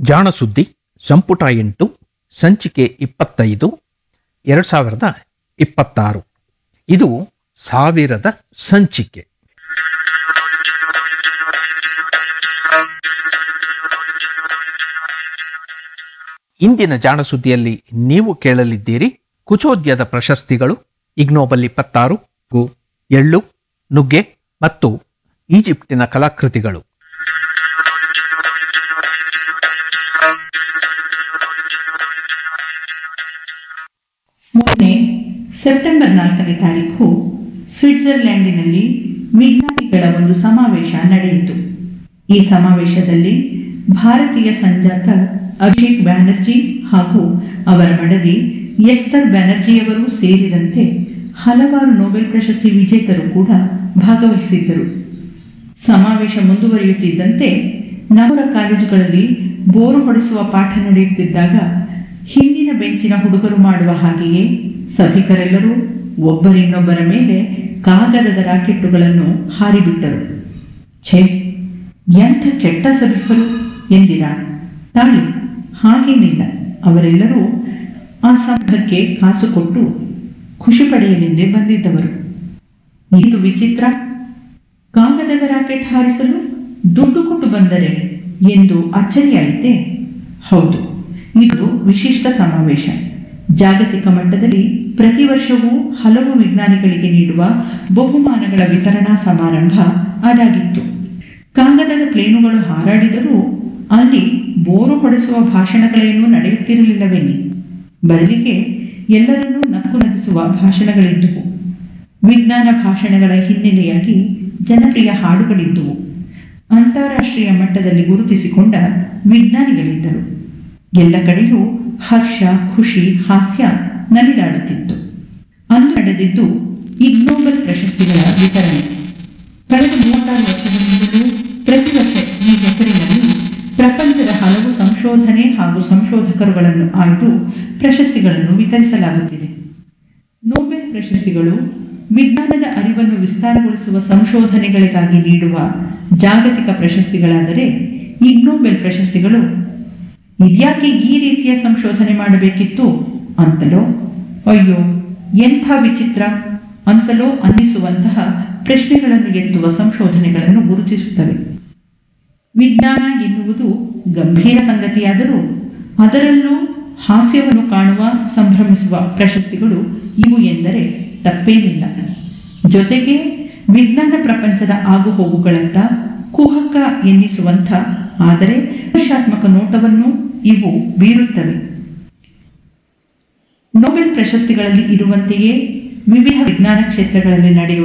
ಜಾಣಸುದ್ದಿ ಸಂಪುಟ ಎಂಟು ಸಂಚಿಕೆ ಇಪ್ಪತ್ತೈದು ಎರಡು ಸಾವಿರದ ಇಪ್ಪತ್ತಾರು ಇದು ಸಾವಿರದ ಸಂಚಿಕೆ ಇಂದಿನ ಜಾಣಸುದ್ದಿಯಲ್ಲಿ ನೀವು ಕೇಳಲಿದ್ದೀರಿ ಕುಚೋದ್ಯದ ಪ್ರಶಸ್ತಿಗಳು ಇಗ್ನೋಬಲ್ ಇಪ್ಪತ್ತಾರು ಗು ಎಳ್ಳು ನುಗ್ಗೆ ಮತ್ತು ಈಜಿಪ್ಟಿನ ಕಲಾಕೃತಿಗಳು ಮೊನ್ನೆ ಸೆಪ್ಟೆಂಬರ್ ನಾಲ್ಕನೇ ತಾರೀಕು ಸ್ವಿಟ್ಜರ್ಲ್ಯಾಂಡಿನಲ್ಲಿ ವಿಜ್ಞಾನಿಗಳ ಒಂದು ಸಮಾವೇಶ ನಡೆಯಿತು ಈ ಸಮಾವೇಶದಲ್ಲಿ ಭಾರತೀಯ ಸಂಜಾತ ಅಭಿಷೇಕ್ ಬ್ಯಾನರ್ಜಿ ಹಾಗೂ ಅವರ ಮಡದಿ ಎಸ್ತರ್ ಬ್ಯಾನರ್ಜಿಯವರು ಸೇರಿದಂತೆ ಹಲವಾರು ನೊಬೆಲ್ ಪ್ರಶಸ್ತಿ ವಿಜೇತರು ಕೂಡ ಭಾಗವಹಿಸಿದ್ದರು ಸಮಾವೇಶ ಮುಂದುವರಿಯುತ್ತಿದ್ದಂತೆ ನಗರ ಕಾಲೇಜುಗಳಲ್ಲಿ ಬೋರು ಹೊಡೆಸುವ ಪಾಠ ನಡೆಯುತ್ತಿದ್ದಾಗ ಹಿಂದಿನ ಬೆಂಚಿನ ಹುಡುಗರು ಮಾಡುವ ಹಾಗೆಯೇ ಸಭಿಕರೆಲ್ಲರೂ ಒಬ್ಬರಿನ್ನೊಬ್ಬರ ಮೇಲೆ ಕಾಗದದ ರಾಕೆಟ್ಟುಗಳನ್ನು ಹಾರಿಬಿಟ್ಟರು ಛೇ ಎಂಥ ಕೆಟ್ಟ ಸಭಿಕರು ಎಂದಿರಾ ತಾಳಿ ಹಾಗೇನಿಲ್ಲ ಅವರೆಲ್ಲರೂ ಆ ಸಂಘಕ್ಕೆ ಕಾಸು ಕೊಟ್ಟು ಖುಷಿ ಪಡೆಯಲೆಂದೇ ಬಂದಿದ್ದವರು ಇದು ವಿಚಿತ್ರ ಕಾಗದದ ರಾಕೆಟ್ ಹಾರಿಸಲು ದುಡ್ಡು ಕೊಟ್ಟು ಬಂದರೆ ಎಂದು ಅಚ್ಚರಿಯಾಯಿತೆ ಹೌದು ಇದು ವಿಶಿಷ್ಟ ಸಮಾವೇಶ ಜಾಗತಿಕ ಮಟ್ಟದಲ್ಲಿ ಪ್ರತಿ ವರ್ಷವೂ ಹಲವು ವಿಜ್ಞಾನಿಗಳಿಗೆ ನೀಡುವ ಬಹುಮಾನಗಳ ವಿತರಣಾ ಸಮಾರಂಭ ಅದಾಗಿತ್ತು ಕಾಗದದ ಪ್ಲೇನುಗಳು ಹಾರಾಡಿದರೂ ಅಲ್ಲಿ ಬೋರು ಹೊಡೆಸುವ ಭಾಷಣಗಳೇನೂ ನಡೆಯುತ್ತಿರಲಿಲ್ಲವೆನ್ನಿ ಬದಲಿಗೆ ಎಲ್ಲರನ್ನೂ ನಕ್ಕು ನಗಿಸುವ ಭಾಷಣಗಳಿದ್ದುವು ವಿಜ್ಞಾನ ಭಾಷಣಗಳ ಹಿನ್ನೆಲೆಯಾಗಿ ಜನಪ್ರಿಯ ಹಾಡುಗಳಿದ್ದುವು ಅಂತಾರಾಷ್ಟ್ರೀಯ ಮಟ್ಟದಲ್ಲಿ ಗುರುತಿಸಿಕೊಂಡ ವಿಜ್ಞಾನಿಗಳಿದ್ದರು ಎಲ್ಲ ಕಡೆಯೂ ಹರ್ಷ ಖುಷಿ ಹಾಸ್ಯ ನಲಿದಾಡುತ್ತಿತ್ತು ಅಂದು ನಡೆದಿದ್ದು ಇಗ್ನೋಬೆಲ್ ಪ್ರಶಸ್ತಿಗಳ ವಿತರಣೆ ಕಳೆದ ಮೂವತ್ತಾರು ವರ್ಷಗಳಿಂದಲೂ ಪ್ರತಿ ವರ್ಷ ಈ ಹೆಸರಿನಲ್ಲಿ ಪ್ರಪಂಚದ ಹಲವು ಸಂಶೋಧನೆ ಹಾಗೂ ಸಂಶೋಧಕರುಗಳನ್ನು ಆಯ್ದು ಪ್ರಶಸ್ತಿಗಳನ್ನು ವಿತರಿಸಲಾಗುತ್ತಿದೆ ನೊಬೆಲ್ ಪ್ರಶಸ್ತಿಗಳು ವಿಜ್ಞಾನದ ಅರಿವನ್ನು ವಿಸ್ತಾರಗೊಳಿಸುವ ಸಂಶೋಧನೆಗಳಿಗಾಗಿ ನೀಡುವ ಜಾಗತಿಕ ಪ್ರಶಸ್ತಿಗಳಾದರೆ ಇಗ್ನೋಬೆಲ್ ಪ್ರಶಸ್ತಿಗಳು ಇದ್ಯಾಕೆ ಈ ರೀತಿಯ ಸಂಶೋಧನೆ ಮಾಡಬೇಕಿತ್ತು ಅಂತಲೋ ಅಯ್ಯೋ ಎಂಥ ವಿಚಿತ್ರ ಅಂತಲೋ ಅನ್ನಿಸುವಂತಹ ಪ್ರಶ್ನೆಗಳನ್ನು ಎತ್ತುವ ಸಂಶೋಧನೆಗಳನ್ನು ಗುರುತಿಸುತ್ತವೆ ವಿಜ್ಞಾನ ಎನ್ನುವುದು ಗಂಭೀರ ಸಂಗತಿಯಾದರೂ ಅದರಲ್ಲೂ ಹಾಸ್ಯವನ್ನು ಕಾಣುವ ಸಂಭ್ರಮಿಸುವ ಪ್ರಶಸ್ತಿಗಳು ಇವು ಎಂದರೆ ತಪ್ಪೇನಿಲ್ಲ ಜೊತೆಗೆ ವಿಜ್ಞಾನ ಪ್ರಪಂಚದ ಆಗುಹೋಗುಗಳತ್ತ ಕುಹಕ ಎನ್ನಿಸುವಂಥ ಆದರೆ ವಿಮರ್ಶಾತ್ಮಕ ನೋಟವನ್ನು ಇವು ಬೀರುತ್ತವೆ ನೊಬೆಲ್ ಪ್ರಶಸ್ತಿಗಳಲ್ಲಿ ಇರುವಂತೆಯೇ ವಿವಿಧ ವಿಜ್ಞಾನ ಕ್ಷೇತ್ರಗಳಲ್ಲಿ ನಡೆಯುವ